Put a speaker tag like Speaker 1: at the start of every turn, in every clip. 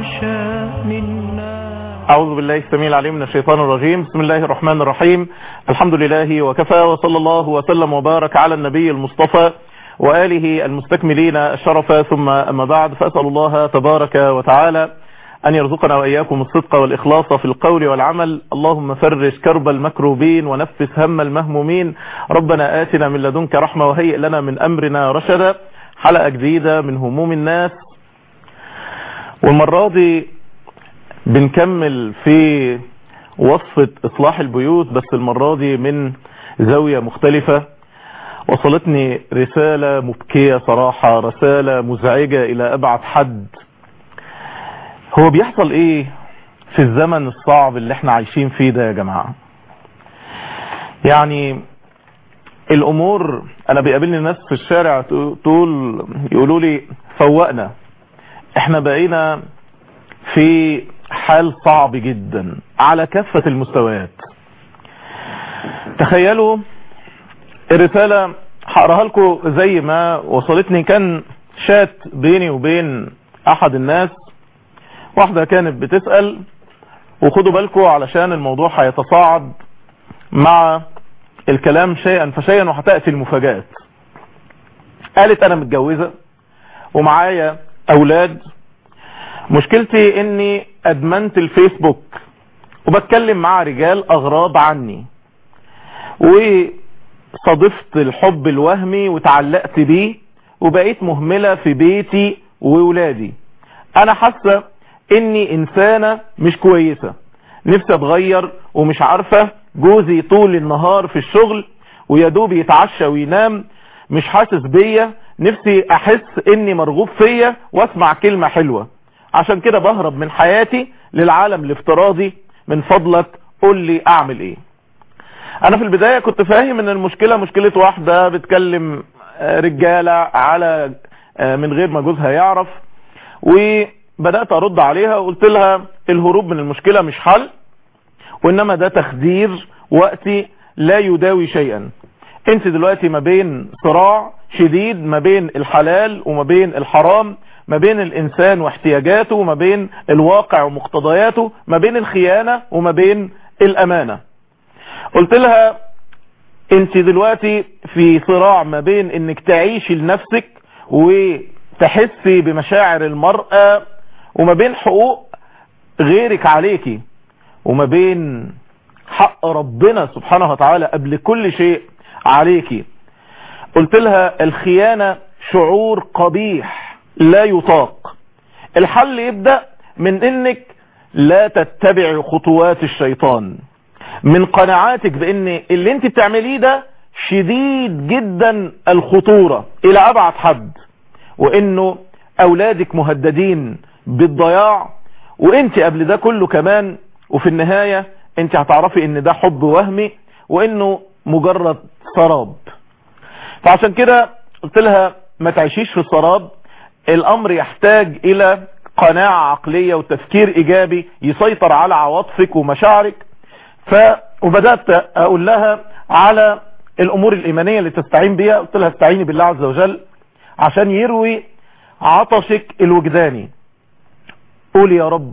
Speaker 1: شأن الناس
Speaker 2: أعوذ بالله السميع العليم من الشيطان الرجيم بسم الله الرحمن الرحيم الحمد لله وكفى وصلى الله وسلم وبارك على النبي المصطفى وآله المستكملين الشرف ثم أما بعد فأسأل الله تبارك وتعالى أن يرزقنا وإياكم الصدق والإخلاص في القول والعمل اللهم فرج كرب المكروبين ونفس هم المهمومين ربنا آتنا من لدنك رحمة وهيئ لنا من أمرنا رشدا حلقة جديدة من هموم الناس والمرة دي بنكمل في وصفة إصلاح البيوت بس المرة دي من زاوية مختلفة وصلتني رسالة مبكية صراحة رسالة مزعجة إلى أبعد حد هو بيحصل إيه في الزمن الصعب اللي احنا عايشين فيه ده يا جماعة يعني الأمور أنا بيقابلني ناس في الشارع تقول يقولوا لي فوقنا احنا بقينا في حال صعب جدا على كافة المستويات تخيلوا الرسالة هقراها لكم زي ما وصلتني كان شات بيني وبين احد الناس واحدة كانت بتسأل وخدوا بالكم علشان الموضوع هيتصاعد مع الكلام شيئا فشيئا وهتأتي المفاجآت قالت انا متجوزة ومعايا اولاد مشكلتي اني ادمنت الفيسبوك وبتكلم مع رجال اغراب عني وصادفت الحب الوهمي وتعلقت بيه وبقيت مهملة في بيتي وولادي انا حاسة اني انسانة مش كويسة نفسي اتغير ومش عارفة جوزي طول النهار في الشغل ويدوب يتعشى وينام مش حاسس بيا نفسي احس اني مرغوب فيا واسمع كلمة حلوة عشان كده بهرب من حياتي للعالم الافتراضي من فضلك قول لي اعمل ايه انا في البداية كنت فاهم ان المشكلة مشكلة واحدة بتكلم رجالة على من غير ما جوزها يعرف وبدأت ارد عليها وقلت لها الهروب من المشكلة مش حل وانما ده تخدير وقتي لا يداوي شيئا انت دلوقتي ما بين صراع شديد ما بين الحلال وما بين الحرام ما بين الانسان واحتياجاته وما بين الواقع ومقتضياته ما بين الخيانة وما بين الامانة قلت لها انت دلوقتي في صراع ما بين انك تعيشي لنفسك وتحسي بمشاعر المرأة وما بين حقوق غيرك عليكي وما بين حق ربنا سبحانه وتعالى قبل كل شيء عليكي قلت لها الخيانة شعور قبيح لا يطاق الحل يبدأ من انك لا تتبع خطوات الشيطان من قناعاتك بان اللي انت بتعمليه ده شديد جدا الخطورة الى ابعد حد وانه اولادك مهددين بالضياع وانت قبل ده كله كمان وفي النهاية انت هتعرفي ان ده حب وهمي وانه مجرد سراب فعشان كده قلت لها ما تعيشيش في السراب الامر يحتاج الى قناعة عقلية وتفكير ايجابي يسيطر على عواطفك ومشاعرك ف وبدأت اقول لها على الامور الايمانية اللي تستعين بيها قلت لها استعيني بالله عز وجل عشان يروي عطشك الوجداني قولي يا رب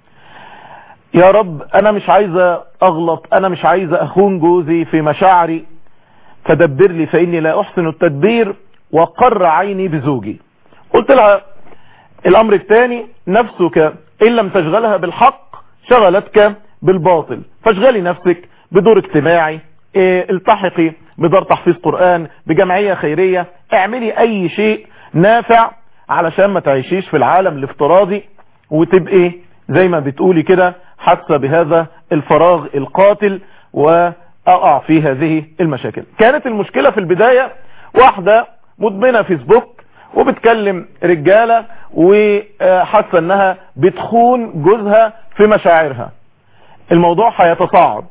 Speaker 2: يا رب انا مش عايزة اغلط انا مش عايزة اخون جوزي في مشاعري فدبر لي فاني لا احسن التدبير وقر عيني بزوجي قلت لها الامر الثاني نفسك ان لم تشغلها بالحق شغلتك بالباطل فاشغلي نفسك بدور اجتماعي اه التحقي بدار تحفيظ قرآن بجمعية خيرية اعملي اي شيء نافع علشان ما تعيشيش في العالم الافتراضي وتبقي زي ما بتقولي كده حاسة بهذا الفراغ القاتل واقع في هذه المشاكل كانت المشكلة في البداية واحدة مدمنة فيسبوك وبتكلم رجالة وحاسة انها بتخون جوزها في مشاعرها الموضوع هيتصاعد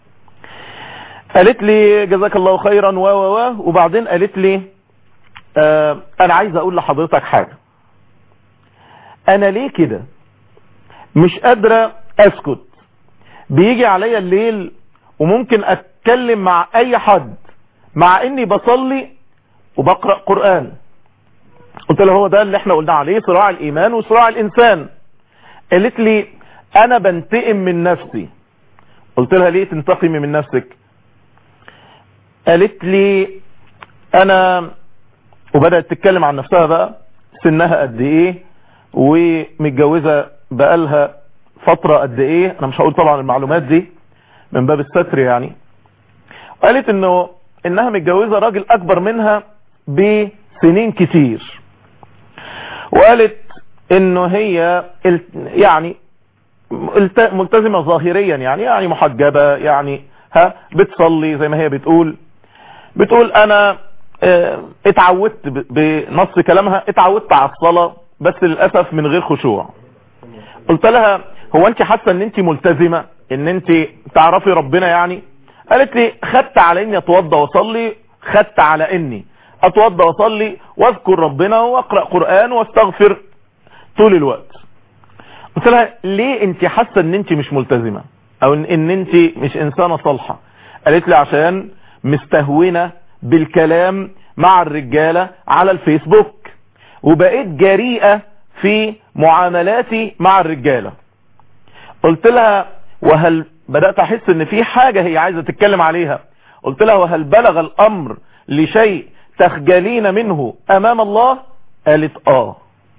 Speaker 2: قالت لي جزاك الله خيرا و و و وبعدين قالت لي آه انا عايز اقول لحضرتك حاجة انا ليه كده مش قادرة اسكت بيجي عليا الليل وممكن اتكلم مع اي حد مع اني بصلي وبقرأ قرآن قلت له هو ده اللي احنا قلنا عليه صراع الايمان وصراع الانسان قالت لي انا بنتقم من نفسي قلت لها ليه تنتقمي من نفسك قالت لي انا وبدأت تتكلم عن نفسها بقى سنها قد ايه ومتجوزة بقالها فترة قد ايه انا مش هقول طبعا المعلومات دي من باب الستر يعني قالت انه انها متجوزة راجل اكبر منها بسنين كتير وقالت انه هي يعني ملتزمة ظاهريا يعني يعني محجبة يعني ها بتصلي زي ما هي بتقول بتقول انا اه اتعودت بنص كلامها اتعودت على الصلاة بس للأسف من غير خشوع قلت لها هو انت حاسة ان انت ملتزمة ان انت تعرفي ربنا يعني قالت لي خدت على اني اتوضى واصلي خدت على اني اتوضى واصلي واذكر ربنا واقرأ قرآن واستغفر طول الوقت قلت لها ليه انت حاسة ان انت مش ملتزمة او ان انت مش انسانة صالحة قالت لي عشان مستهونة بالكلام مع الرجالة على الفيسبوك وبقيت جريئة في معاملاتي مع الرجالة قلت لها وهل بدأت احس ان في حاجة هي عايزة تتكلم عليها قلت لها وهل بلغ الامر لشيء تخجلين منه امام الله قالت اه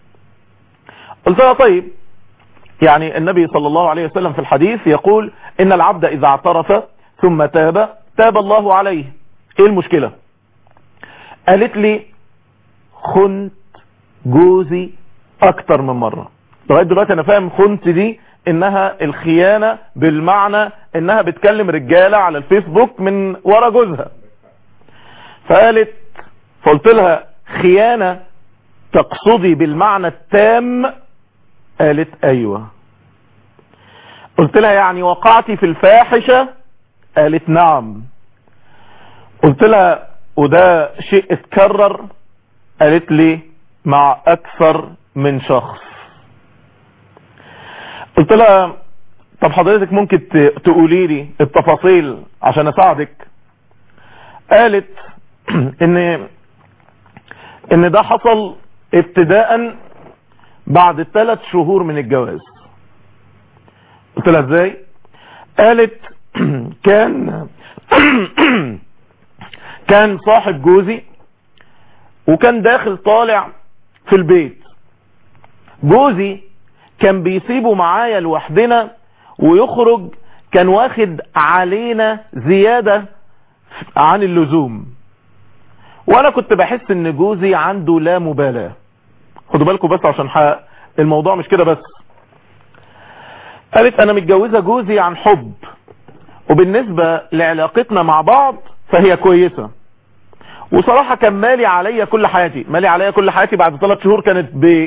Speaker 2: قلت لها طيب يعني النبي صلى الله عليه وسلم في الحديث يقول ان العبد اذا اعترف ثم تاب تاب الله عليه ايه المشكلة قالت لي خنت جوزي اكتر من مرة لغاية دلوقتي انا فاهم خنت دي انها الخيانة بالمعنى انها بتكلم رجالة على الفيسبوك من ورا جوزها فقالت فقلت لها خيانة تقصدي بالمعنى التام قالت ايوه قلت لها يعني وقعتي في الفاحشة قالت نعم قلت لها وده شيء اتكرر قالت لي مع اكثر من شخص قلت لها طب حضرتك ممكن تقولي لي التفاصيل عشان اساعدك قالت ان ان ده حصل ابتداء بعد ثلاث شهور من الجواز قلت لها ازاي قالت كان كان صاحب جوزي وكان داخل طالع في البيت جوزي كان بيسيبه معايا لوحدنا ويخرج كان واخد علينا زيادة عن اللزوم وانا كنت بحس ان جوزي عنده لا مبالاة خدوا بالكم بس عشان حق الموضوع مش كده بس قالت انا متجوزة جوزي عن حب وبالنسبة لعلاقتنا مع بعض فهي كويسة وصراحة كان مالي عليا كل حياتي مالي عليا كل حياتي بعد ثلاث شهور كانت ب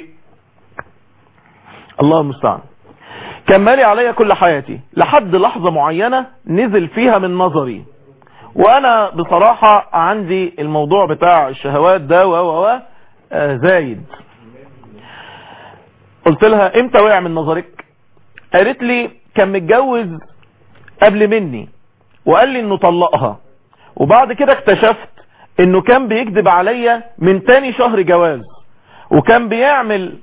Speaker 2: الله المستعان كان مالي عليا كل حياتي لحد لحظة معينة نزل فيها من نظري وانا بصراحة عندي الموضوع بتاع الشهوات ده و و و زايد قلت لها امتى وقع من نظرك قالت لي كان متجوز قبل مني وقال لي انه طلقها وبعد كده اكتشفت انه كان بيكذب عليا من تاني شهر جواز وكان بيعمل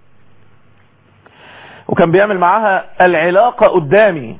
Speaker 2: وكان بيعمل معاها العلاقة قدامي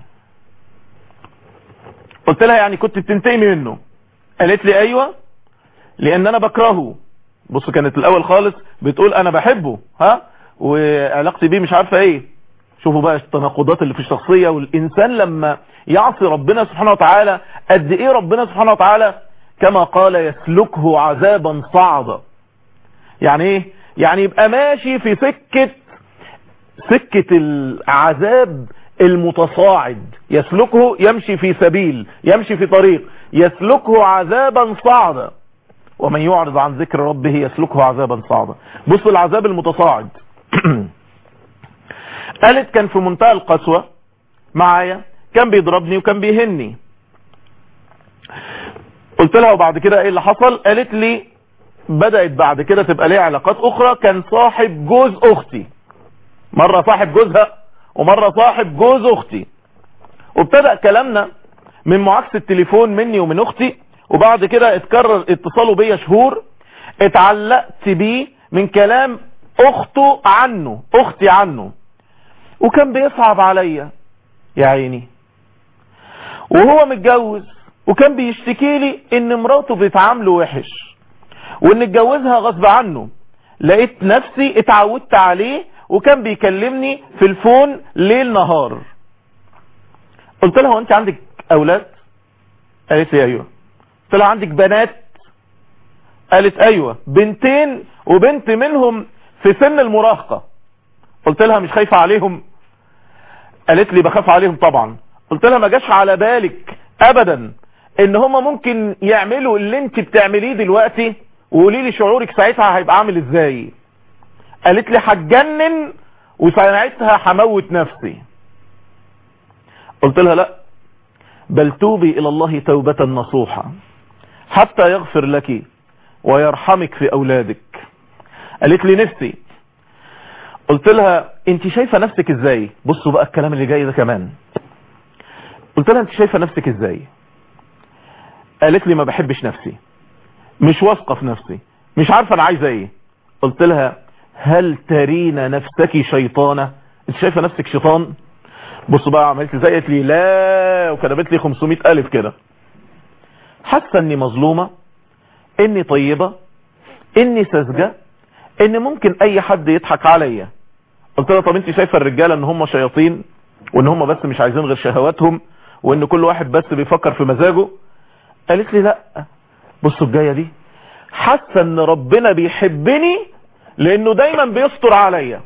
Speaker 2: قلت لها يعني كنت بتنتقمي منه قالت لي ايوه لان انا بكرهه بص كانت الاول خالص بتقول انا بحبه ها وعلاقتي بيه مش عارفة ايه شوفوا بقى التناقضات اللي في الشخصية والانسان لما يعصي ربنا سبحانه وتعالى قد ايه ربنا سبحانه وتعالى كما قال يسلكه عذابا صعدا يعني ايه يعني يبقى ماشي في سكة سكة العذاب المتصاعد يسلكه يمشي في سبيل يمشي في طريق يسلكه عذابا صعدا ومن يعرض عن ذكر ربه يسلكه عذابا صعدا بص العذاب المتصاعد قالت كان في منتهى القسوة معايا كان بيضربني وكان بيهني قلت لها وبعد كده ايه اللي حصل قالت لي بدأت بعد كده تبقى ليها علاقات اخرى كان صاحب جوز اختي مرة صاحب جوزها ومرة صاحب جوز اختي وابتدأ كلامنا من معاكسة التليفون مني ومن اختي وبعد كده اتكرر اتصاله بيا شهور اتعلقت بيه من كلام اخته عنه اختي عنه وكان بيصعب عليا يا عيني وهو متجوز وكان بيشتكي لي ان مراته بتعامله وحش وان اتجوزها غصب عنه لقيت نفسي اتعودت عليه وكان بيكلمني في الفون ليل نهار قلت لها وانت عندك اولاد قالت لي ايوه قلت لها عندك بنات قالت ايوه بنتين وبنت منهم في سن المراهقة قلت لها مش خايفة عليهم قالت لي بخاف عليهم طبعا قلت لها ما جاش على بالك ابدا ان هما ممكن يعملوا اللي انت بتعمليه دلوقتي وقولي لي شعورك ساعتها هيبقى عامل ازاي قالت لي هتجنن وساعتها هموت نفسي قلت لها لا بل توبي الى الله توبة نصوحة حتى يغفر لك ويرحمك في اولادك قالت لي نفسي قلت لها انت شايفة نفسك ازاي بصوا بقى الكلام اللي جاي ده كمان قلت لها انت شايفة نفسك ازاي قالت لي ما بحبش نفسي مش واثقة في نفسي مش عارفة انا عايزة ايه قلت لها هل ترين نفسك شيطانة انت شايفة نفسك شيطان بصوا بقى عملت زي قالت لي لا وكتبت لي 500 الف كده حاسة اني مظلومة اني طيبة اني ساذجة ان ممكن اي حد يضحك عليا قلت لها طب انت شايفة الرجالة ان هم شياطين وان هم بس مش عايزين غير شهواتهم وان كل واحد بس بيفكر في مزاجه قالت لي لا بصوا الجاية دي حاسة ان ربنا بيحبني لانه دايما بيستر عليا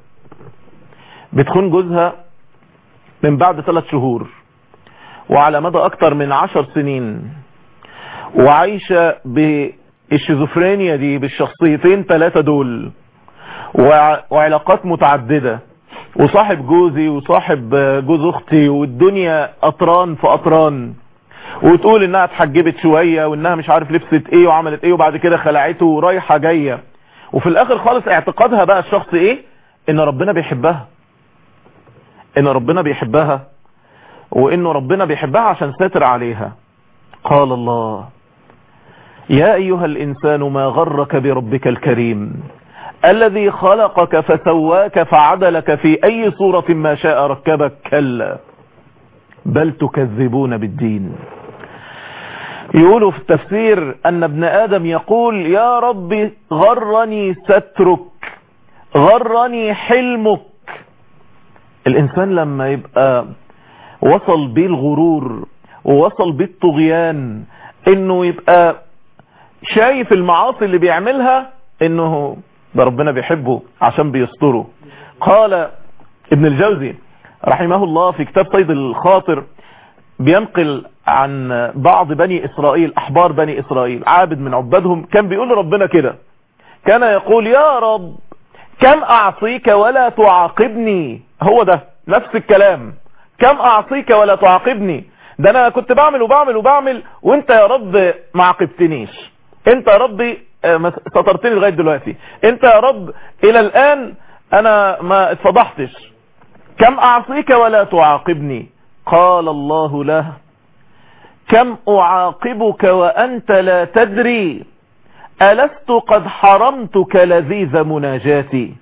Speaker 2: بتخون جوزها من بعد ثلاث شهور وعلى مدى اكتر من عشر سنين وعايشة بالشيزوفرينيا دي بالشخصيتين ثلاثة دول وعلاقات متعددة وصاحب جوزي وصاحب جوز اختي والدنيا اطران في اطران وتقول انها اتحجبت شوية وانها مش عارف لبست ايه وعملت ايه وبعد كده خلعته ورايحة جاية وفي الاخر خالص اعتقادها بقى الشخص ايه ان ربنا بيحبها ان ربنا بيحبها وانه ربنا بيحبها عشان ساتر عليها قال الله يا ايها الانسان ما غرك بربك الكريم الذي خلقك فسواك فعدلك في اي صورة ما شاء ركبك كلا بل تكذبون بالدين يقولوا في التفسير ان ابن ادم يقول يا رب غرني سترك غرني حلمك الانسان لما يبقى وصل بيه الغرور ووصل بيه الطغيان انه يبقى شايف المعاصي اللي بيعملها انه ده ربنا بيحبه عشان بيستره قال ابن الجوزي رحمه الله في كتاب صيد الخاطر بينقل عن بعض بني اسرائيل احبار بني اسرائيل عابد من عبادهم كان بيقول لربنا كده كان يقول يا رب كم اعصيك ولا تعاقبني هو ده نفس الكلام كم اعصيك ولا تعاقبني ده انا كنت بعمل وبعمل وبعمل وانت يا رب ما عاقبتنيش انت يا ربي سترتني لغاية دلوقتي انت يا رب الى الان انا ما اتفضحتش كم اعصيك ولا تعاقبني قال الله له كم اعاقبك وانت لا تدري ألست قد حرمتك لذيذ مناجاتي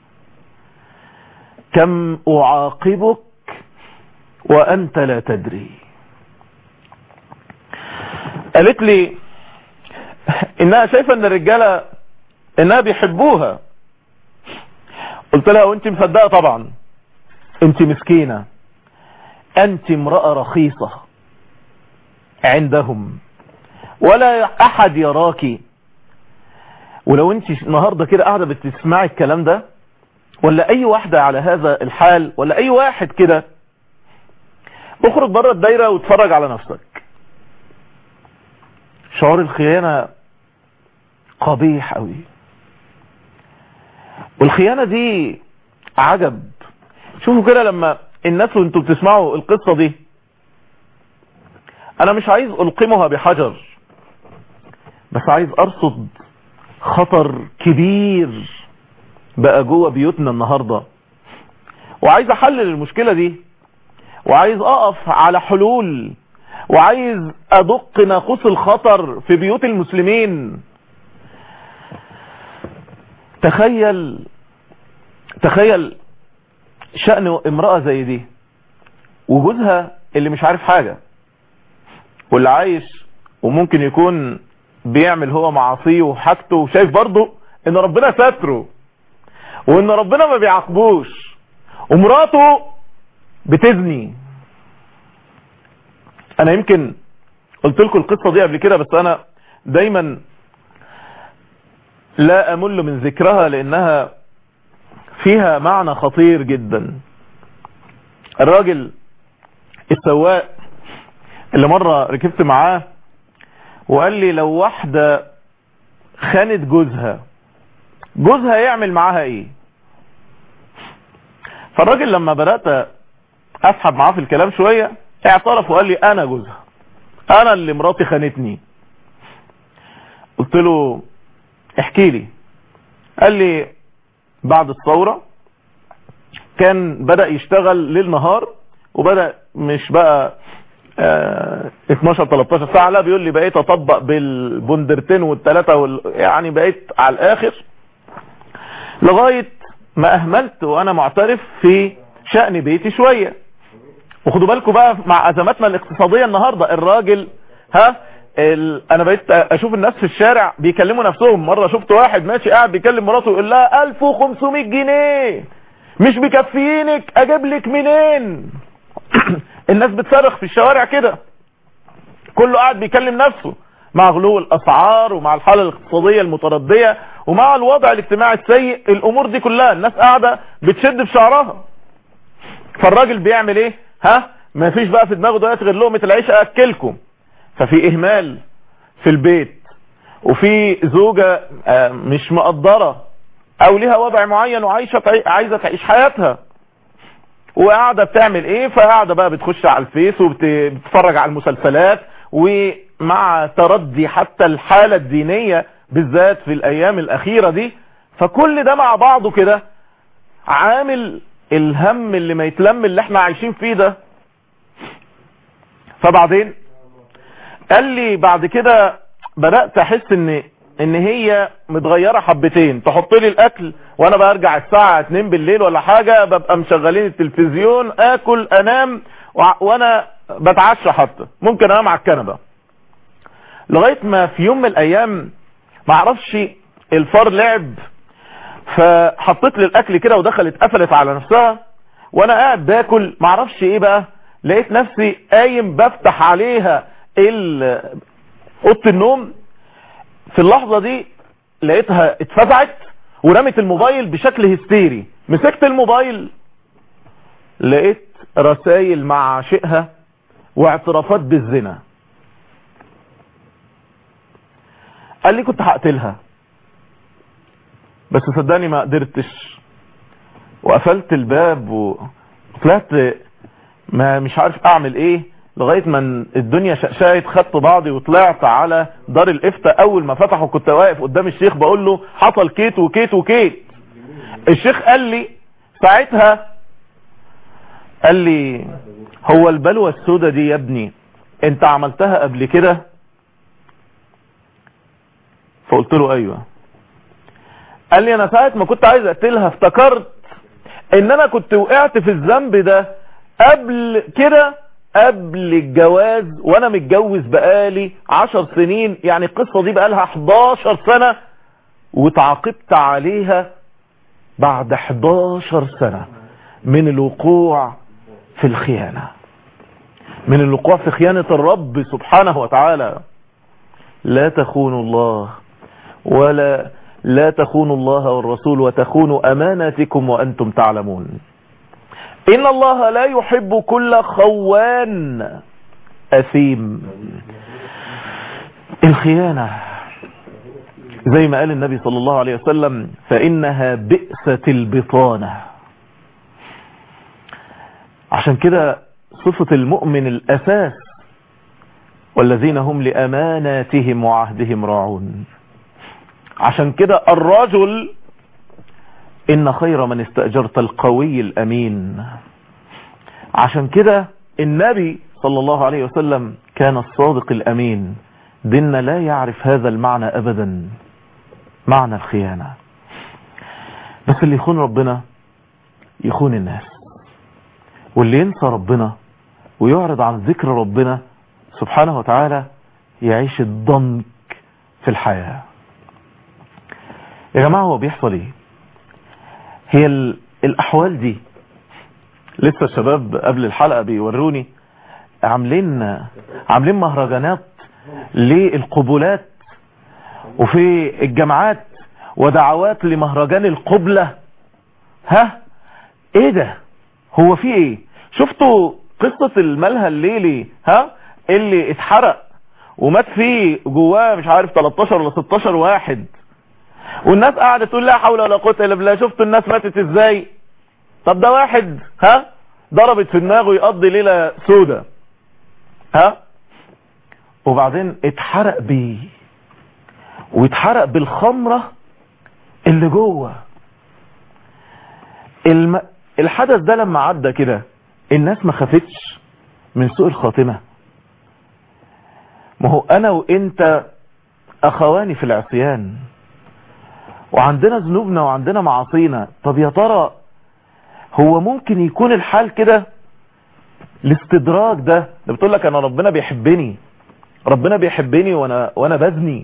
Speaker 2: كم أعاقبك وأنت لا تدري قالت لي إنها شايفة أن الرجالة إنها بيحبوها قلت لها وانت مصدقة طبعا انت مسكينة انت امرأة رخيصة عندهم ولا احد يراكي ولو انت النهاردة كده قاعدة بتسمعي الكلام ده ولا اي واحدة على هذا الحال ولا اي واحد كده اخرج بره الدايرة واتفرج على نفسك شعور الخيانة قبيح قوي والخيانة دي عجب شوفوا كده لما الناس وانتوا بتسمعوا القصة دي انا مش عايز القمها بحجر بس عايز ارصد خطر كبير بقى جوه بيوتنا النهاردة وعايز احلل المشكلة دي وعايز اقف على حلول وعايز ادق ناقوس الخطر في بيوت المسلمين تخيل تخيل شأن امرأة زي دي وجوزها اللي مش عارف حاجة واللي عايش وممكن يكون بيعمل هو معاصيه وحاجته وشايف برضه ان ربنا ستره وان ربنا ما بيعاقبوش ومراته بتزني انا يمكن قلت لكم القصة دي قبل كده بس انا دايما لا امل من ذكرها لانها فيها معنى خطير جدا الراجل السواق اللي مرة ركبت معاه وقال لي لو واحدة خانت جوزها جوزها يعمل معاها ايه فالراجل لما بدأت اسحب معاه في الكلام شوية اعترف وقال لي انا جوزها انا اللي مراتي خانتني قلت له احكي لي قال لي بعد الثورة كان بدأ يشتغل ليل نهار وبدأ مش بقى اه 12 13 ساعة لا بيقول لي بقيت اطبق بالبندرتين والثلاثة وال... يعني بقيت على الاخر لغاية ما اهملت وانا معترف في شأن بيتي شوية وخدوا بالكم بقى مع ازماتنا الاقتصادية النهاردة الراجل ها ال... انا بقيت اشوف الناس في الشارع بيكلموا نفسهم مرة شفت واحد ماشي قاعد بيكلم مراته يقول لها 1500 جنيه مش بكفيينك اجيب لك منين الناس بتصرخ في الشوارع كده كله قاعد بيكلم نفسه مع غلو الاسعار ومع الحالة الاقتصادية المتردية ومع الوضع الاجتماعي السيء الامور دي كلها الناس قاعدة بتشد في شعرها فالراجل بيعمل ايه ها ما فيش بقى في دماغه دلوقتي غير لقمة العيش اكلكم ففي اهمال في البيت وفي زوجة مش مقدرة او ليها وضع معين وعايشة عايزة تعيش حياتها وقاعدة بتعمل ايه فقاعدة بقى بتخش على الفيس وبتتفرج على المسلسلات ومع تردي حتى الحالة الدينية بالذات في الايام الاخيرة دي فكل ده مع بعضه كده عامل الهم اللي ما يتلم اللي احنا عايشين فيه ده فبعدين قال لي بعد كده بدأت احس ان ان هي متغيرة حبتين تحط لي الاكل وانا برجع الساعة 2 بالليل ولا حاجة ببقى مشغلين التلفزيون اكل انام وانا بتعشى حتى ممكن انام على الكنبة لغاية ما في يوم من الايام معرفش الفار لعب فحطيت لي الاكل كده ودخلت قفلت على نفسها وانا قاعد باكل معرفش ايه بقى لقيت نفسي قايم بفتح عليها اوضه النوم في اللحظة دي لقيتها اتفزعت ورمت الموبايل بشكل هستيري مسكت الموبايل لقيت رسائل مع عاشقها واعترافات بالزنا قال لي كنت هقتلها بس صدقني ما قدرتش وقفلت الباب وطلعت ما مش عارف اعمل ايه لغاية ما الدنيا شقشقت خدت بعضي وطلعت على دار الافتاء اول ما فتحوا كنت واقف قدام الشيخ بقول له حصل كيت وكيت وكيت الشيخ قال لي ساعتها قال لي هو البلوى السودة دي يا ابني انت عملتها قبل كده فقلت له ايوه قال لي انا ساعة ما كنت عايز اقتلها افتكرت ان انا كنت وقعت في الذنب ده قبل كده قبل الجواز وانا متجوز بقالي عشر سنين يعني القصة دي بقالها 11 سنة وتعاقبت عليها بعد 11 سنة من الوقوع في الخيانة من الوقوع في خيانة الرب سبحانه وتعالى لا تخونوا الله ولا لا تخونوا الله والرسول وتخونوا أماناتكم وأنتم تعلمون إن الله لا يحب كل خوان أثيم الخيانة زي ما قال النبي صلى الله عليه وسلم فإنها بئسة البطانة عشان كده صفة المؤمن الأساس والذين هم لأماناتهم وعهدهم راعون عشان كده الرجل إن خير من استأجرت القوي الأمين عشان كده النبي صلى الله عليه وسلم كان الصادق الأمين ديننا لا يعرف هذا المعنى أبدا معنى الخيانة بس اللي يخون ربنا يخون الناس واللي ينسى ربنا ويعرض عن ذكر ربنا سبحانه وتعالى يعيش الضنك في الحياة يا جماعة هو بيحصل ايه هي ال- الاحوال دي لسه الشباب قبل الحلقة بيوروني عاملين عاملين مهرجانات للقبلات وفي الجامعات ودعوات لمهرجان القبلة ها ايه ده هو في ايه شفتوا قصة الملهى الليلي ها اللي اتحرق ومات فيه جواه مش عارف 13 ولا 16 واحد والناس قاعدة تقول لا حول ولا قوة الا بالله شفتوا الناس ماتت ازاي طب ده واحد ها ضربت في دماغه يقضي ليلة سودة ها وبعدين اتحرق بيه واتحرق بالخمرة اللي جوه الم... الحدث ده لما عدى كده الناس ما خافتش من سوء الخاتمة ما هو انا وانت اخواني في العصيان وعندنا ذنوبنا وعندنا معاصينا طب يا ترى هو ممكن يكون الحال كده الاستدراج ده ده بتقول لك انا ربنا بيحبني ربنا بيحبني وانا وانا بزني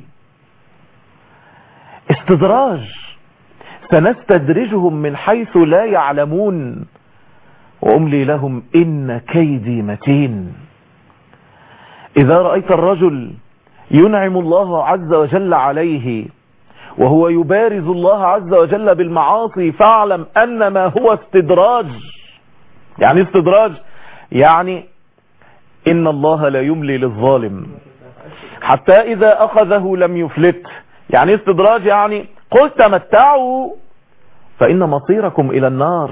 Speaker 2: استدراج سنستدرجهم من حيث لا يعلمون واملي لهم ان كيدي متين اذا رايت الرجل ينعم الله عز وجل عليه وهو يبارز الله عز وجل بالمعاصي فاعلم ان ما هو استدراج يعني استدراج يعني ان الله لا يملي للظالم حتى اذا اخذه لم يفلت يعني استدراج يعني قل تمتعوا فان مصيركم الى النار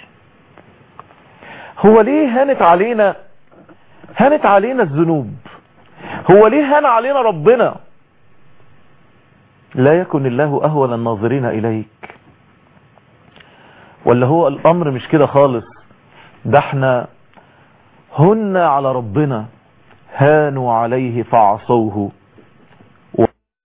Speaker 2: هو ليه هانت علينا هانت علينا الذنوب هو ليه هان علينا ربنا لا يكن الله اهون الناظرين اليك ولا هو الامر مش كده خالص ده احنا هن على ربنا هانوا عليه فعصوه و...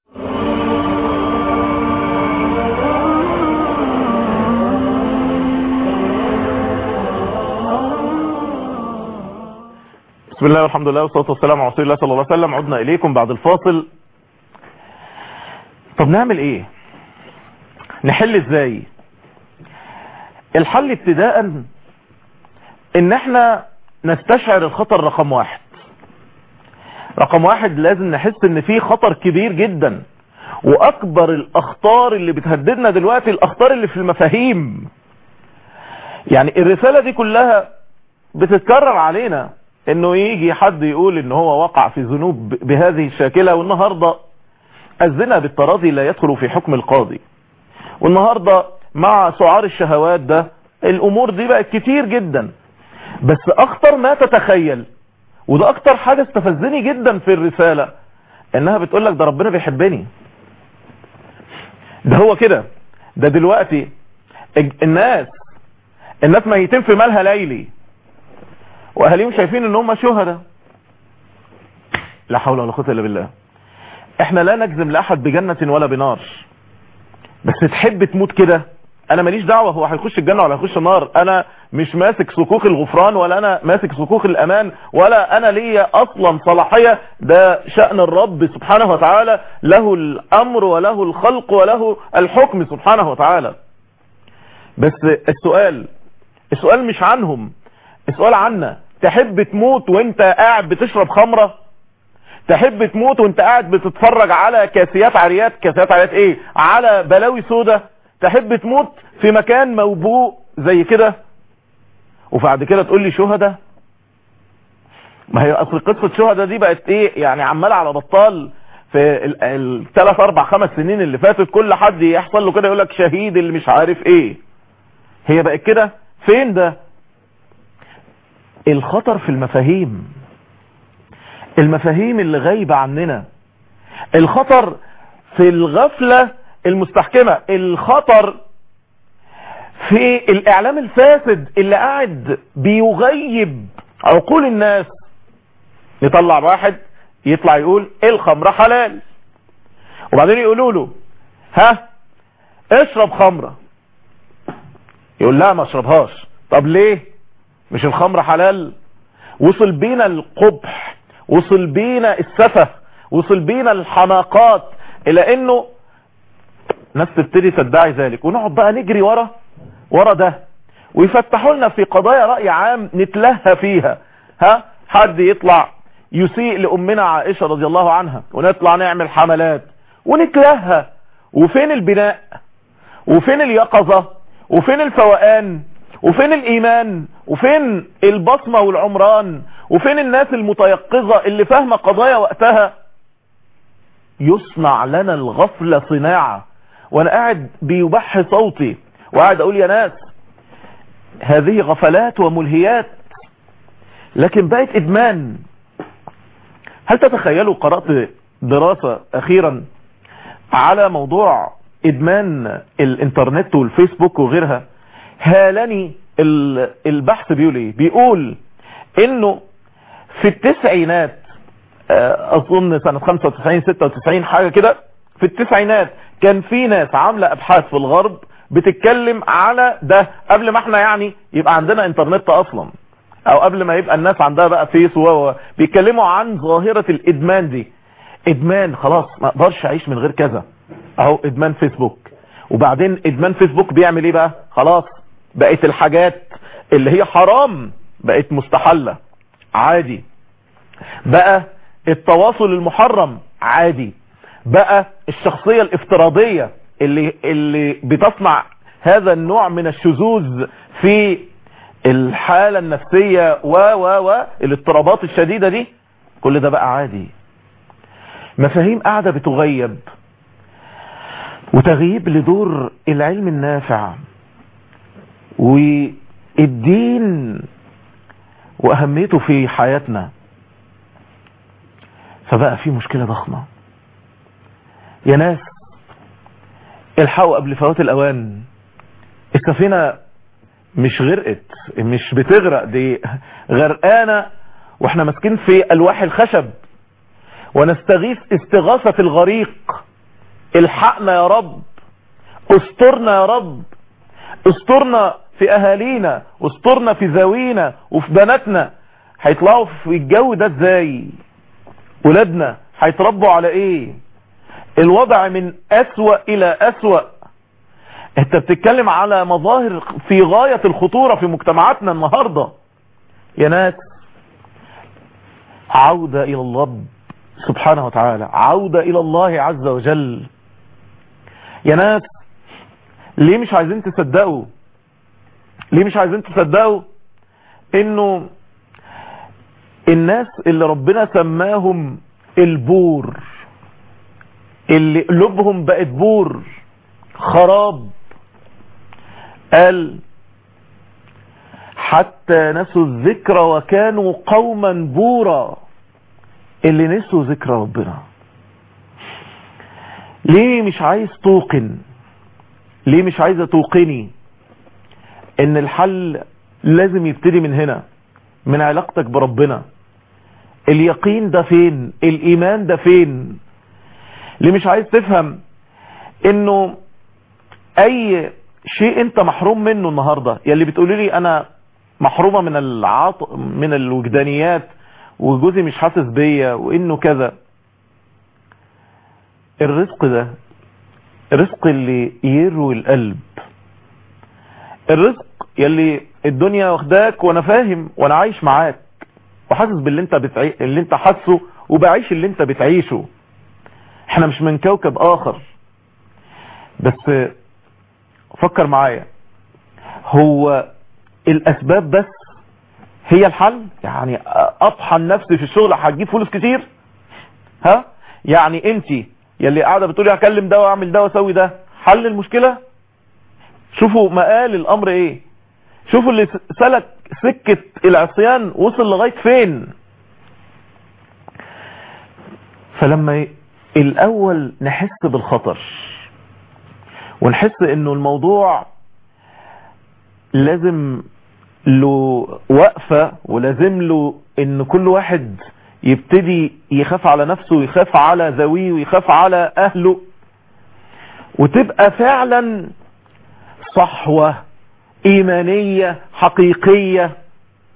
Speaker 2: بسم الله والحمد لله والصلاة والسلام على رسول الله صلى الله عليه وسلم عدنا إليكم بعد الفاصل طب نعمل ايه نحل ازاي الحل ابتداء ان احنا نستشعر الخطر رقم واحد رقم واحد لازم نحس ان في خطر كبير جدا واكبر الاخطار اللي بتهددنا دلوقتي الاخطار اللي في المفاهيم يعني الرسالة دي كلها بتتكرر علينا انه يجي حد يقول ان هو وقع في ذنوب بهذه الشاكلة والنهاردة الزنا بالتراضي لا يدخل في حكم القاضي والنهاردة مع سعار الشهوات ده الامور دي بقت كتير جدا بس اخطر ما تتخيل وده اكتر حاجة استفزني جدا في الرسالة انها بتقول لك ده ربنا بيحبني ده هو كده ده دلوقتي الناس الناس ميتين في مالها ليلي واهاليهم شايفين ان هم شهداء لا حول ولا قوه الا بالله احنا لا نجزم لاحد بجنة ولا بنار بس تحب تموت كده انا ماليش دعوة هو هيخش الجنة ولا هيخش النار انا مش ماسك صكوك الغفران ولا انا ماسك صكوك الامان ولا انا ليا اصلا صلاحية ده شأن الرب سبحانه وتعالى له الامر وله الخلق وله الحكم سبحانه وتعالى بس السؤال السؤال مش عنهم السؤال عنا تحب تموت وانت قاعد بتشرب خمرة تحب تموت وانت قاعد بتتفرج على كاسيات عريات كاسيات عريات ايه على بلاوي سودة تحب تموت في مكان موبوء زي كده وبعد كده تقول لي شهداء ما هي اصل قصة شهداء دي بقت ايه يعني عمال على بطال في الثلاث اربع خمس سنين اللي فاتت كل حد يحصل له كده يقول لك شهيد اللي مش عارف ايه هي بقت كده فين ده الخطر في المفاهيم المفاهيم اللي غايبة عننا الخطر في الغفلة المستحكمة الخطر في الاعلام الفاسد اللي قاعد بيغيب عقول الناس يطلع واحد يطلع يقول الخمرة حلال وبعدين يقولوا له ها اشرب خمرة يقول لا ما اشربهاش طب ليه مش الخمر حلال وصل بينا القبح وصل بينا السفه وصل بينا الحماقات الى انه ناس تبتدي تدعي ذلك ونقعد بقى نجري ورا ورا ده ويفتحوا لنا في قضايا رأي عام نتلهى فيها ها حد يطلع يسيء لأمنا عائشة رضي الله عنها ونطلع نعمل حملات ونتلهى وفين البناء وفين اليقظة وفين الفوقان وفين الإيمان وفين البصمة والعمران وفين الناس المتيقظة اللي فاهمة قضايا وقتها يصنع لنا الغفلة صناعة وانا قاعد بيبح صوتي وقاعد اقول يا ناس هذه غفلات وملهيات لكن بقت ادمان هل تتخيلوا قرأت دراسة اخيرا على موضوع ادمان الانترنت والفيسبوك وغيرها هالني البحث بيقول ايه بيقول انه في التسعينات اظن سنة 95 96 حاجة كده في التسعينات كان في ناس عاملة ابحاث في الغرب بتتكلم على ده قبل ما احنا يعني يبقى عندنا انترنت اصلا او قبل ما يبقى الناس عندها بقى فيس و بيتكلموا عن ظاهرة الادمان دي ادمان خلاص ما اقدرش اعيش من غير كذا اهو ادمان فيسبوك وبعدين ادمان فيسبوك بيعمل ايه بقى خلاص بقت الحاجات اللي هي حرام بقت مستحلة عادي بقى التواصل المحرم عادي بقى الشخصية الافتراضية اللي, اللي بتصنع هذا النوع من الشذوذ في الحالة النفسية و و و الاضطرابات الشديدة دي كل ده بقى عادي مفاهيم قاعدة بتغيب وتغييب لدور العلم النافع والدين وأهميته في حياتنا فبقى في مشكلة ضخمة يا ناس الحقوا قبل فوات الأوان السفينة مش غرقت مش بتغرق دي غرقانة واحنا ماسكين في ألواح الخشب ونستغيث استغاثة الغريق الحقنا يا رب استرنا يا رب استرنا في اهالينا استرنا في ذوينا وفي بناتنا هيطلعوا في الجو ده ازاي ولادنا هيتربوا على ايه الوضع من اسوأ الى اسوأ انت بتتكلم على مظاهر في غاية الخطورة في مجتمعاتنا النهاردة يا ناس عودة الى الله سبحانه وتعالى عودة الى الله عز وجل يا ناس ليه مش عايزين تصدقوا ليه مش عايزين تصدقوا انه الناس اللي ربنا سماهم البور اللي قلوبهم بقت بور خراب قال حتى نسوا الذكر وكانوا قوما بورا اللي نسوا ذكر ربنا ليه مش عايز توقن ليه مش عايزة توقني ان الحل لازم يبتدي من هنا من علاقتك بربنا اليقين ده فين الايمان ده فين ليه مش عايز تفهم انه اي شيء انت محروم منه النهاردة يلي بتقولي لي انا محرومة من العاط من الوجدانيات وجوزي مش حاسس بيا وانه كذا الرزق ده الرزق اللي يروي القلب الرزق يلي الدنيا واخداك وانا فاهم وانا عايش معاك وحاسس باللي انت بتعي... اللي انت حاسه وبعيش اللي انت بتعيشه احنا مش من كوكب اخر بس فكر معايا هو الاسباب بس هي الحل يعني اطحن نفسي في الشغل هتجيب فلوس كتير ها يعني انت يلي قاعده بتقولي هكلم ده واعمل ده واسوي ده حل المشكله شوفوا مقال الامر ايه شوفوا اللي سلك سكة العصيان وصل لغاية فين فلما الاول نحس بالخطر ونحس انه الموضوع لازم له وقفة ولازم له ان كل واحد يبتدي يخاف على نفسه ويخاف على ذويه ويخاف على اهله وتبقى فعلا صحوة ايمانية حقيقية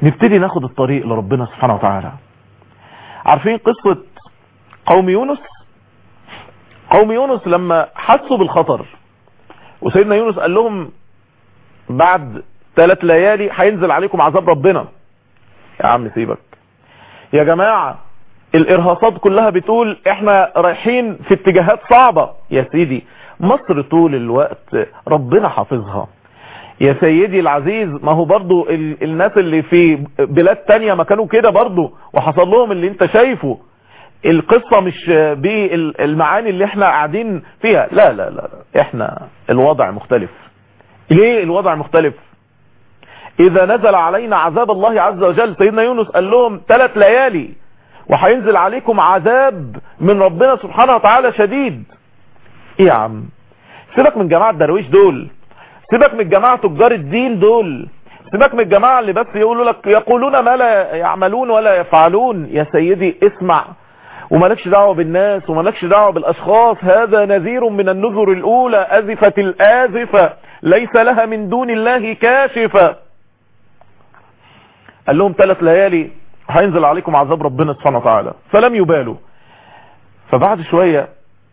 Speaker 2: نبتدي ناخد الطريق لربنا سبحانه وتعالى عارفين قصة قوم يونس قوم يونس لما حسوا بالخطر وسيدنا يونس قال لهم بعد ثلاث ليالي هينزل عليكم عذاب ربنا يا عم سيبك يا جماعة الارهاصات كلها بتقول احنا رايحين في اتجاهات صعبة يا سيدي مصر طول الوقت ربنا حافظها يا سيدي العزيز ما هو برضو ال الناس اللي في بلاد تانية ما كانوا كده برضو وحصل لهم اللي انت شايفه القصة مش بالمعاني اللي احنا قاعدين فيها لا لا لا احنا الوضع مختلف ليه الوضع مختلف اذا نزل علينا عذاب الله عز وجل سيدنا يونس قال لهم ثلاث ليالي وهينزل عليكم عذاب من ربنا سبحانه وتعالى شديد ايه يا عم سيبك من جماعة درويش دول سيبك من جماعة تجار الدين دول سيبك من الجماعة اللي بس يقولوا لك يقولون ما لا يعملون ولا يفعلون يا سيدي اسمع ومالكش دعوة بالناس ومالكش دعوة بالاشخاص هذا نذير من النذر الاولى ازفت الازفة ليس لها من دون الله كاشفة قال لهم ثلاث ليالي هينزل عليكم عذاب ربنا سبحانه وتعالى فلم يبالوا فبعد شوية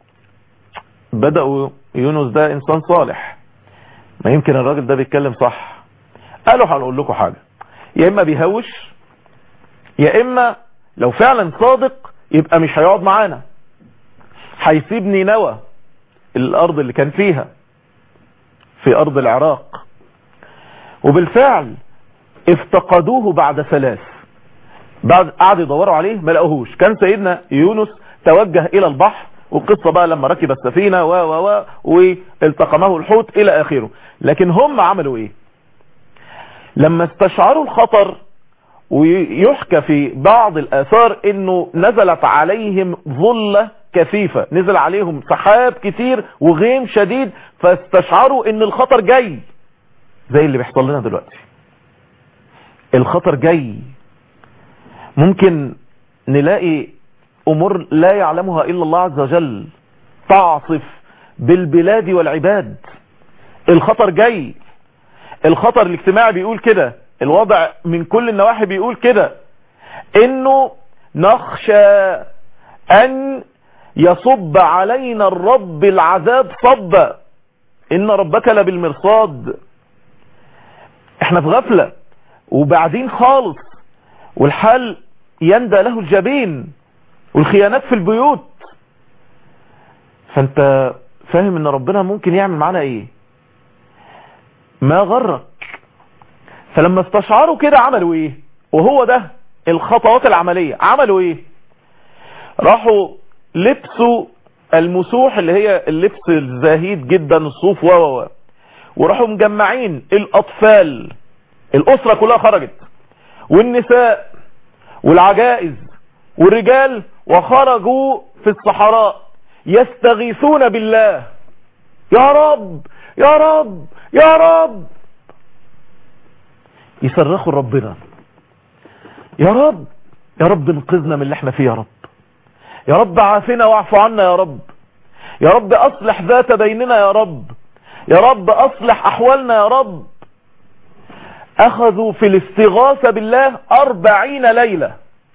Speaker 2: بدأوا يونس ده انسان صالح ما يمكن الراجل ده بيتكلم صح قالوا هنقول لكم حاجة يا اما بيهوش يا اما لو فعلا صادق يبقى مش هيقعد معانا هيسيب نينوى الارض اللي كان فيها في ارض العراق وبالفعل افتقدوه بعد ثلاث بعد قعدوا يدوروا عليه ما لقوهوش كان سيدنا يونس توجه الى البحر والقصة بقى لما ركب السفينة و و و والتقمه الحوت الى اخره لكن هم عملوا ايه لما استشعروا الخطر ويحكى في بعض الاثار انه نزلت عليهم ظلة كثيفة نزل عليهم سحاب كتير وغيم شديد فاستشعروا ان الخطر جاي زي اللي بيحصل لنا دلوقتي الخطر جاي ممكن نلاقي امور لا يعلمها الا الله عز وجل تعصف بالبلاد والعباد الخطر جاي الخطر الاجتماعي بيقول كده الوضع من كل النواحي بيقول كده انه نخشى ان يصب علينا الرب العذاب صبا ان ربك لبالمرصاد احنا في غفلة وبعدين خالص والحال يندى له الجبين والخيانات في البيوت فانت فاهم ان ربنا ممكن يعمل معانا ايه ما غرك فلما استشعروا كده عملوا ايه وهو ده الخطوات العملية عملوا ايه راحوا لبسوا المسوح اللي هي اللبس الزهيد جدا الصوف و و وراحوا مجمعين الاطفال الاسرة كلها خرجت والنساء والعجائز والرجال وخرجوا في الصحراء يستغيثون بالله يا رب يا رب يا رب يصرخوا ربنا يا رب يا رب انقذنا من اللي احنا فيه يا رب يا رب عافنا واعف عنا يا رب يا رب اصلح ذات بيننا يا رب يا رب اصلح احوالنا يا رب اخذوا في الاستغاثة بالله اربعين ليلة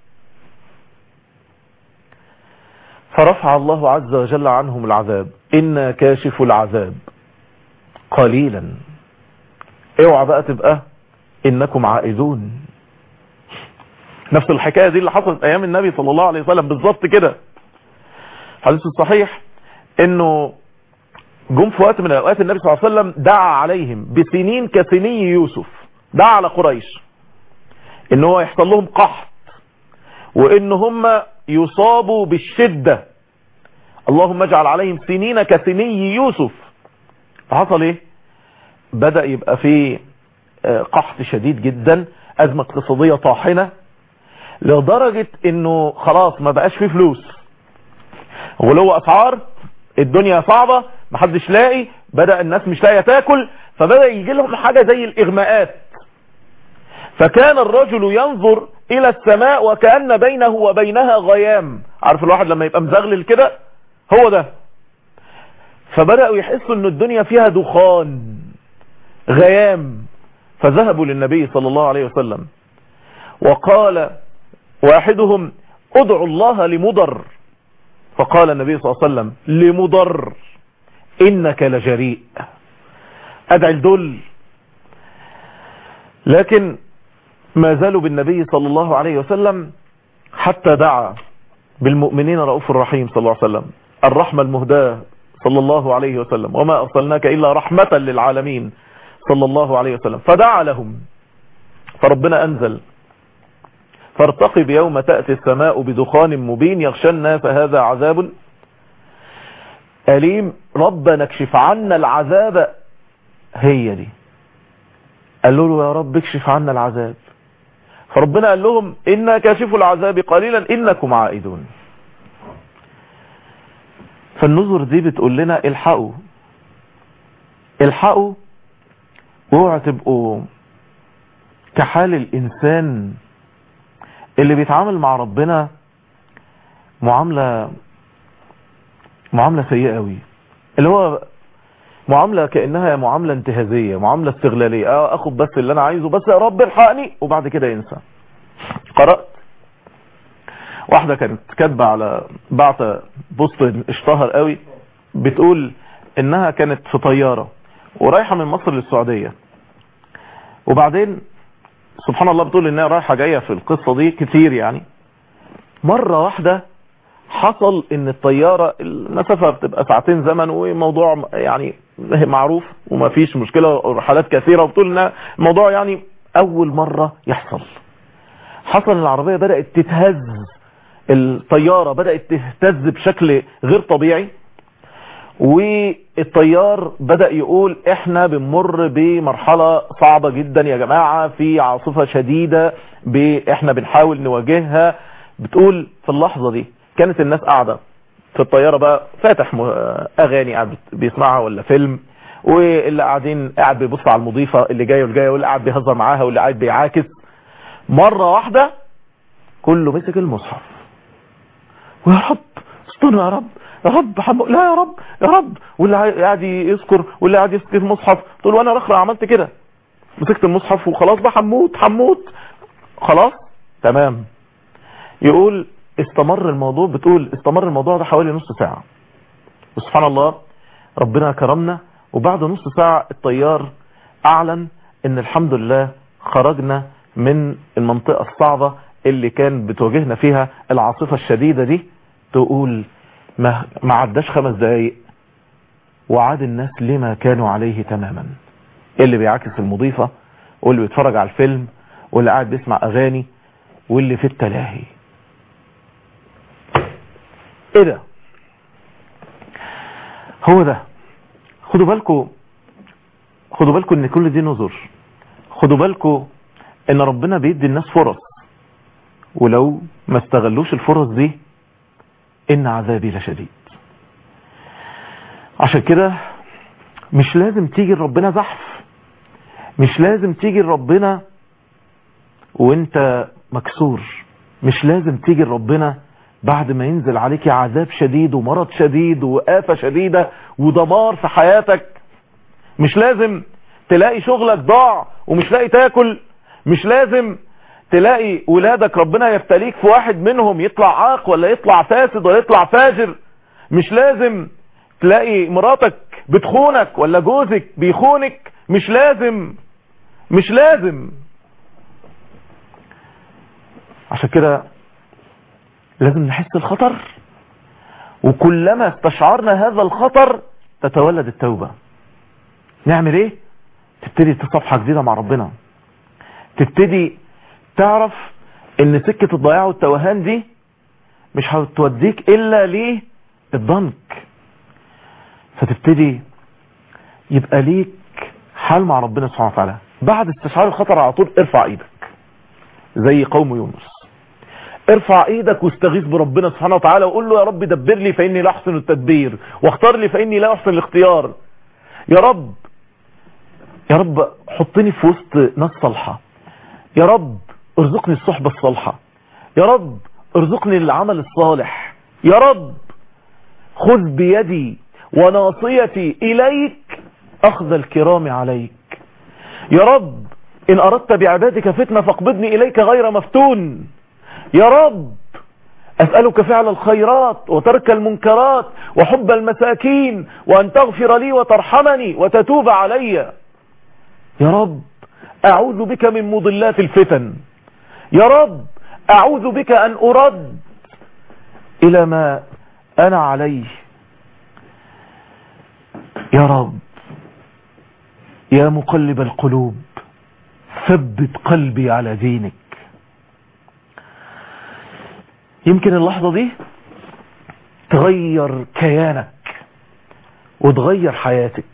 Speaker 2: فرفع الله عز وجل عنهم العذاب إنا كاشف العذاب قليلا اوعى بقى تبقى إنكم عائدون نفس الحكاية دي اللي حصلت أيام النبي صلى الله عليه وسلم بالظبط كده حديث الصحيح إنه جم في وقت من الأوقات النبي صلى الله عليه وسلم دعا عليهم بسنين كسني يوسف دعا على قريش إن هو يحصل لهم قحط وإن هم يصابوا بالشدة اللهم اجعل عليهم سنين كسني يوسف فحصل ايه بدأ يبقى في قحط شديد جدا ازمة اقتصادية طاحنة لدرجة انه خلاص ما بقاش فيه فلوس ولو اسعار الدنيا صعبة محدش لاقي بدأ الناس مش لاقيه تاكل فبدأ يجي لهم حاجة زي الاغماءات فكان الرجل ينظر الى السماء وكأن بينه وبينها غيام عارف الواحد لما يبقى مزغلل كده هو ده فبدأوا يحسوا ان الدنيا فيها دخان غيام فذهبوا للنبي صلى الله عليه وسلم وقال واحدهم ادعوا الله لمضر فقال النبي صلى الله عليه وسلم لمضر انك لجريء ادعي الدل لكن ما زالوا بالنبي صلى الله عليه وسلم حتى دعا بالمؤمنين رؤوف الرحيم صلى الله عليه وسلم الرحمة المهداة صلى الله عليه وسلم وما أرسلناك إلا رحمة للعالمين صلى الله عليه وسلم فدعا لهم فربنا أنزل فارتقب يوم تأتي السماء بدخان مبين يغشى الناس هذا عذاب أليم ربنا اكشف عنا العذاب هي دي قالوا له يا رب اكشف عنا العذاب فربنا قال لهم إنا كاشف العذاب قليلا إنكم عائدون فالنظر دي بتقول لنا الحقوا الحقوا اوعوا تبقوا كحال الإنسان اللي بيتعامل مع ربنا معاملة معاملة سيئة قوي اللي هو معاملة كأنها معاملة انتهازية معاملة استغلالية اه اخد بس اللي انا عايزه بس يا رب الحقني وبعد كده ينسى قرأت واحدة كانت كاتبة على بعت بوست اشتهر قوي بتقول انها كانت في طيارة ورايحة من مصر للسعودية وبعدين سبحان الله بتقول انها رايحة جاية في القصة دي كتير يعني مرة واحدة حصل ان الطيارة المسافة بتبقى ساعتين زمن وموضوع يعني معروف وما فيش مشكلة رحلات كثيرة وبتقول ان الموضوع يعني اول مرة يحصل حصل العربية بدأت تتهز الطيارة بدأت تهتز بشكل غير طبيعي والطيار بدأ يقول احنا بنمر بمرحلة صعبة جدا يا جماعة في عاصفة شديدة احنا بنحاول نواجهها بتقول في اللحظة دي كانت الناس قاعدة في الطيارة بقى فاتح اغاني قاعد بيسمعها ولا فيلم واللي قاعدين قاعد بيبص على المضيفة اللي جاية واللي جاية واللي قاعد بيهزر معاها واللي قاعد بيعاكس مرة واحدة كله مسك المصحف ويا رب استنى يا رب يا رب حم... لا يا رب يا رب واللي قاعد يذكر واللي قاعد يذكر المصحف تقول وانا رخرة عملت كده مسكت المصحف وخلاص بقى حموت حموت خلاص تمام يقول استمر الموضوع بتقول استمر الموضوع ده حوالي نص ساعة وسبحان الله ربنا كرمنا وبعد نص ساعة الطيار اعلن ان الحمد لله خرجنا من المنطقة الصعبة اللي كان بتواجهنا فيها العاصفة الشديدة دي تقول ما, ما عداش خمس دقايق وعاد الناس لما كانوا عليه تماما اللي بيعاكس المضيفة واللي بيتفرج على الفيلم واللي قاعد بيسمع اغاني واللي في التلاهي ايه ده هو ده خدوا بالكم خدوا بالكم ان كل دي نظر خدوا بالكم ان ربنا بيدي الناس فرص ولو ما استغلوش الفرص دي ان عذابي لشديد عشان كده مش لازم تيجي لربنا زحف مش لازم تيجي لربنا وانت مكسور مش لازم تيجي لربنا بعد ما ينزل عليك عذاب شديد ومرض شديد وآفة شديدة ودمار في حياتك مش لازم تلاقي شغلك ضاع ومش لاقي تاكل مش لازم تلاقي ولادك ربنا يبتليك في واحد منهم يطلع عاق ولا يطلع فاسد ولا يطلع فاجر مش لازم تلاقي مراتك بتخونك ولا جوزك بيخونك مش لازم مش لازم عشان كده لازم نحس الخطر وكلما استشعرنا هذا الخطر تتولد التوبة نعمل ايه تبتدي تصفحة جديدة مع ربنا تبتدي تعرف ان سكة الضياع والتوهان دي مش هتوديك الا للضنك فتبتدي يبقى ليك حال مع ربنا سبحانه وتعالى بعد استشعار الخطر على طول ارفع ايدك زي قوم يونس ارفع ايدك واستغيث بربنا سبحانه وتعالى وقول له يا رب دبر لي فاني لا احسن التدبير واختار لي فاني لا احسن الاختيار يا رب يا رب حطني في وسط ناس صالحه يا رب ارزقني الصحبة الصالحة يا رب ارزقني العمل الصالح يا رب خذ بيدي وناصيتي إليك أخذ الكرام عليك يا رب إن أردت بعبادك فتنة فاقبضني إليك غير مفتون يا رب أسألك فعل الخيرات وترك المنكرات وحب المساكين وأن تغفر لي وترحمني وتتوب علي يا رب أعوذ بك من مضلات الفتن يا رب أعوذ بك أن أرد إلى ما أنا عليه يا رب يا مقلب القلوب ثبت قلبي على دينك يمكن اللحظة دي تغير كيانك وتغير حياتك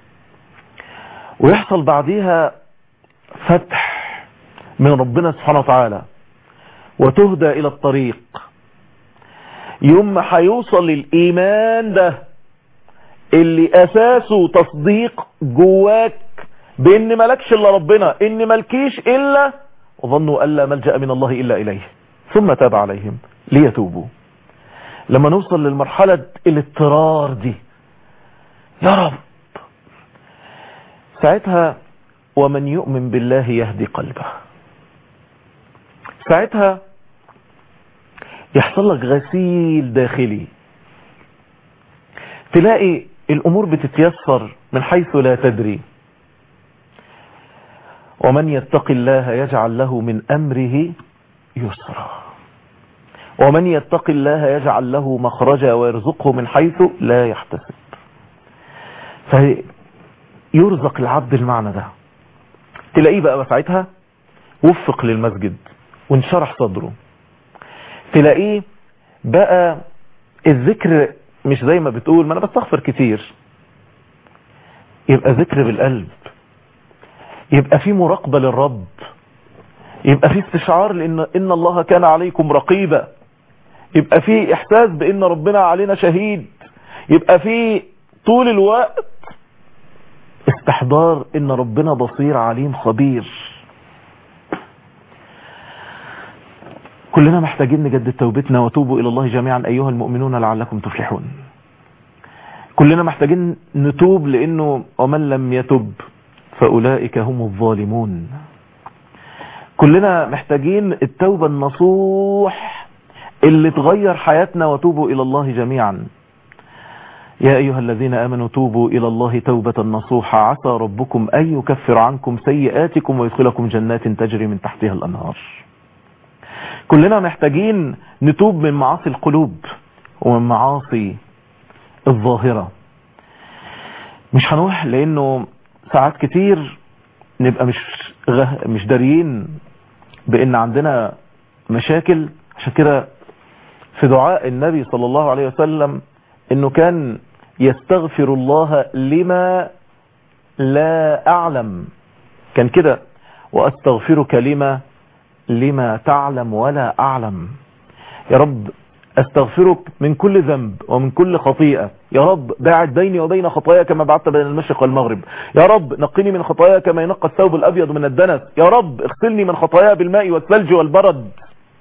Speaker 2: ويحصل بعديها فتح من ربنا سبحانه وتعالى وتهدى الى الطريق يوم ما هيوصل الايمان ده اللي اساسه تصديق جواك بان ملكش الا ربنا ان ملكيش الا وظنوا الا ملجأ من الله الا اليه ثم تاب عليهم ليتوبوا لما نوصل للمرحلة الاضطرار دي يا رب ساعتها ومن يؤمن بالله يهدي قلبه ساعتها يحصل لك غسيل داخلي تلاقي الامور بتتيسر من حيث لا تدري ومن يتق الله يجعل له من امره يسرا ومن يتق الله يجعل له مخرجا ويرزقه من حيث لا يحتسب فيرزق العبد المعنى ده تلاقيه بقى ساعتها وفق للمسجد وانشرح صدره تلاقيه بقى الذكر مش زي ما بتقول ما انا بستغفر كتير يبقى ذكر بالقلب يبقى في مراقبة للرب يبقى في استشعار لان ان الله كان عليكم رقيبا يبقى في احساس بان ربنا علينا شهيد يبقى في طول الوقت استحضار ان ربنا بصير عليم خبير كلنا محتاجين نجدد توبتنا وتوبوا الى الله جميعا ايها المؤمنون لعلكم تفلحون كلنا محتاجين نتوب لانه ومن لم يتب فاولئك هم الظالمون كلنا محتاجين التوبة النصوح اللي تغير حياتنا وتوبوا الى الله جميعا يا أيها الذين آمنوا توبوا إلى الله توبة نصوحة عسى ربكم أن يكفر عنكم سيئاتكم ويدخلكم جنات تجري من تحتها الأنهار كلنا محتاجين نتوب من معاصي القلوب ومن معاصي الظاهرة مش هنروح لأنه ساعات كتير نبقى مش غه... مش داريين بأن عندنا مشاكل عشان كده في دعاء النبي صلى الله عليه وسلم انه كان يستغفر الله لما لا اعلم كان كده واستغفرك لما لما تعلم ولا اعلم يا رب استغفرك من كل ذنب ومن كل خطيئة يا رب باعد بيني وبين خطايا كما بعدت بين المشرق والمغرب يا رب نقني من خطايا كما ينقى الثوب الابيض من الدنس يا رب اغسلني من خطايا بالماء والثلج والبرد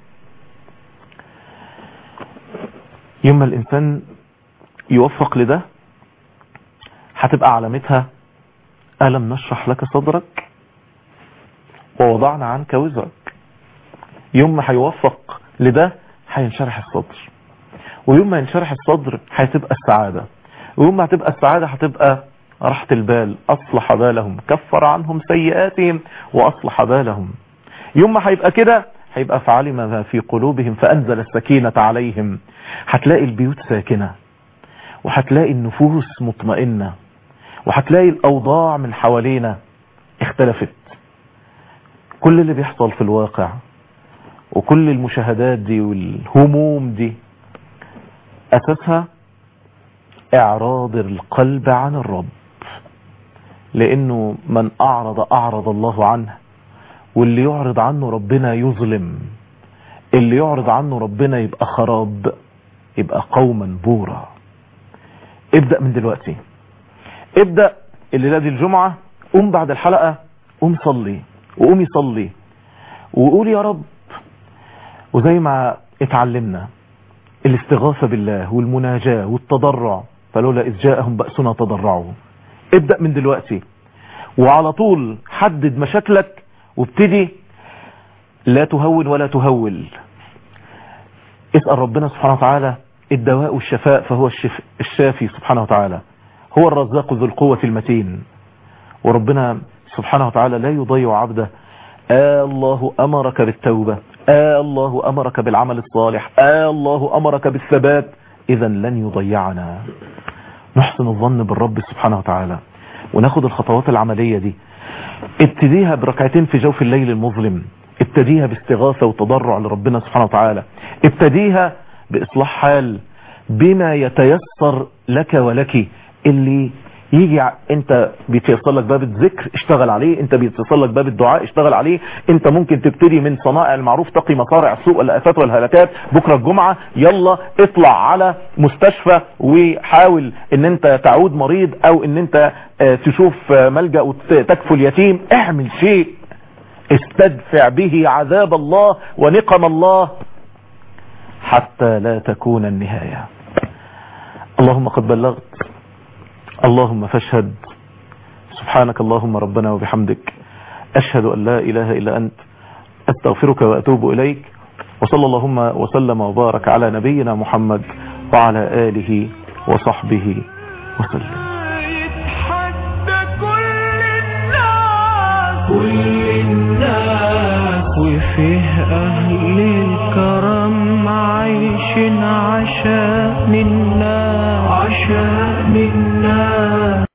Speaker 2: يوم ما الانسان يوفق لده هتبقى علامتها ألم نشرح لك صدرك ووضعنا عنك وزرك يوم ما هيوفق لده هينشرح الصدر ويوم ما ينشرح الصدر هتبقى السعادة ويوم ما هتبقى السعادة هتبقى راحة البال أصلح بالهم كفر عنهم سيئاتهم وأصلح بالهم يوم ما هيبقى كده هيبقى فعلم ما في قلوبهم فأنزل السكينة عليهم هتلاقي البيوت ساكنة وهتلاقي النفوس مطمئنة وهتلاقي الأوضاع من حوالينا اختلفت كل اللي بيحصل في الواقع وكل المشاهدات دي والهموم دي أساسها إعراض القلب عن الرب لأنه من أعرض أعرض الله عنه واللي يعرض عنه ربنا يظلم اللي يعرض عنه ربنا يبقى خراب يبقى قوما بورا ابدأ من دلوقتي ابدأ الليلة دي الجمعة قوم بعد الحلقة قوم صلي وقوم يصلي وقول يا رب وزي ما اتعلمنا الاستغاثة بالله والمناجاة والتضرع فلولا إذ جاءهم بأسنا تضرعوا ابدأ من دلوقتي وعلى طول حدد مشاكلك وابتدي لا تهون ولا تهول اسأل ربنا سبحانه وتعالى الدواء والشفاء فهو الشف... الشافي سبحانه وتعالى هو الرزاق ذو القوة المتين وربنا سبحانه وتعالى لا يضيع عبده آه الله أمرك بالتوبة آه الله أمرك بالعمل الصالح آه الله أمرك بالثبات إذا لن يضيعنا نحسن الظن بالرب سبحانه وتعالى وناخد الخطوات العملية دي ابتديها بركعتين في جوف الليل المظلم ابتديها باستغاثة وتضرع لربنا سبحانه وتعالى ابتديها بإصلاح حال بما يتيسر لك ولك اللي يجي ع- انت بيتيسر لك باب الذكر اشتغل عليه انت بيتيسر لك باب الدعاء اشتغل عليه انت ممكن تبتدي من صنائع المعروف تقي مصارع السوء والافات والهلكات بكرة الجمعة يلا اطلع على مستشفى وحاول ان انت تعود مريض او ان انت اه، تشوف اه، ملجأ وتكفل اليتيم اعمل شيء استدفع به عذاب الله ونقم الله حتى لا تكون النهاية اللهم قد بلغت اللهم فاشهد سبحانك اللهم ربنا وبحمدك أشهد أن لا إله إلا أنت أستغفرك وأتوب إليك وصلى اللهم وسلم وبارك على نبينا محمد وعلى آله وصحبه وسلم
Speaker 1: يتحدى كل الناس كل الناس وفيه أهل الكرم عايشين عشان الناس